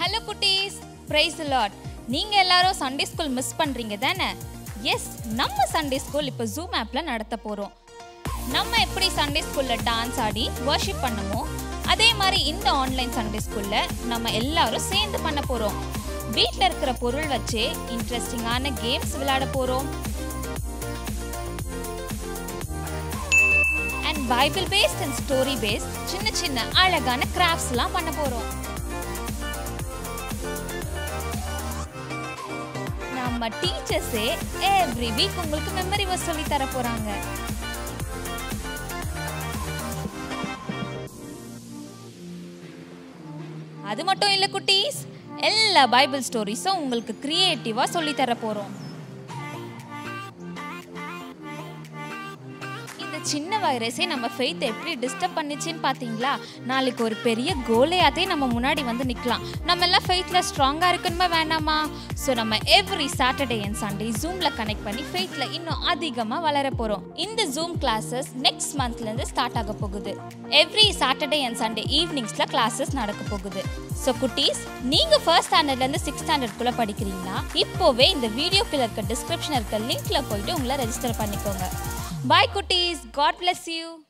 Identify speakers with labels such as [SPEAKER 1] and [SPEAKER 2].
[SPEAKER 1] hello குட்டீஸ் price lot நீங்க எல்லாரும் சண்டே ஸ்கூல் மிஸ் பண்றீங்க தானே எஸ் நம்ம சண்டே ஸ்கூல் இப்போ ஜூம் ஆப்ல நடத்த போறோம் நம்ம எப்படி சண்டே ஸ்கூல்ல டான்ஸ் ஆடி வர்ஷிப் பண்ணுமோ அதே மாதிரி இந்த ஆன்லைன் சண்டே ஸ்கூல்ல நம்ம எல்லாரும் சேர்ந்து பண்ண போறோம் வீட்டில் இருக்கிற பொருள் வச்சே இன்ட்ரெஸ்டிங்கான கேம்ஸ் விளையாட போறோம் and Bible based and story based சின்ன சின்ன அழகான கிராஃப்ட்ஸ்லாம் பண்ண போறோம் நம்ம டீச்சர்ஸே எவ்ரி வீக் உங்களுக்கு மெமரி வர்ஸ் சொல்லி தர போறாங்க அது மட்டும் இல்ல குட்டீஸ் எல்லா பைபிள் ஸ்டோரிஸும் உங்களுக்கு கிரியேட்டிவா சொல்லி தர போறோம் இந்த சின்ன வைரஸே நம்ம ஃபெய்த் எப்படி டிஸ்டர்ப் பண்ணுச்சுன்னு பார்த்தீங்களா நாளைக்கு ஒரு பெரிய கோலையாத்தே நம்ம முன்னாடி வந்து நிற்கலாம் நம்ம எல்லாம் ஃபெய்த்தில் ஸ்ட்ராங்காக இருக்கணுமா வேணாமா ஸோ நம்ம எவ்ரி சாட்டர்டே அண்ட் சண்டே ஜூமில் கனெக்ட் பண்ணி ஃபெய்த்தில் இன்னும் அதிகமாக வளர போகிறோம் இந்த ஜூம் கிளாஸஸ் நெக்ஸ்ட் மந்த்லேருந்து ஸ்டார்ட் ஆக போகுது எவ்ரி சாட்டர்டே அண்ட் சண்டே ஈவினிங்ஸில் கிளாஸஸ் நடக்க போகுது ஸோ குட்டீஸ் நீங்கள் ஃபர்ஸ்ட் ஸ்டாண்டர்ட்லேருந்து சிக்ஸ் ஸ்டாண்டர்ட்குள்ளே படிக்கிறீங்கன்னா இப்போவே இந்த வீடியோக்குள்ள இருக்க டிஸ்கிரிப்ஷன் இருக்க லிங்க்ல போயிட்டு உங்களை ரெஜிஸ்டர் பண்ணிக்கோங்க பாய் குட்டீஸ் காட் bless you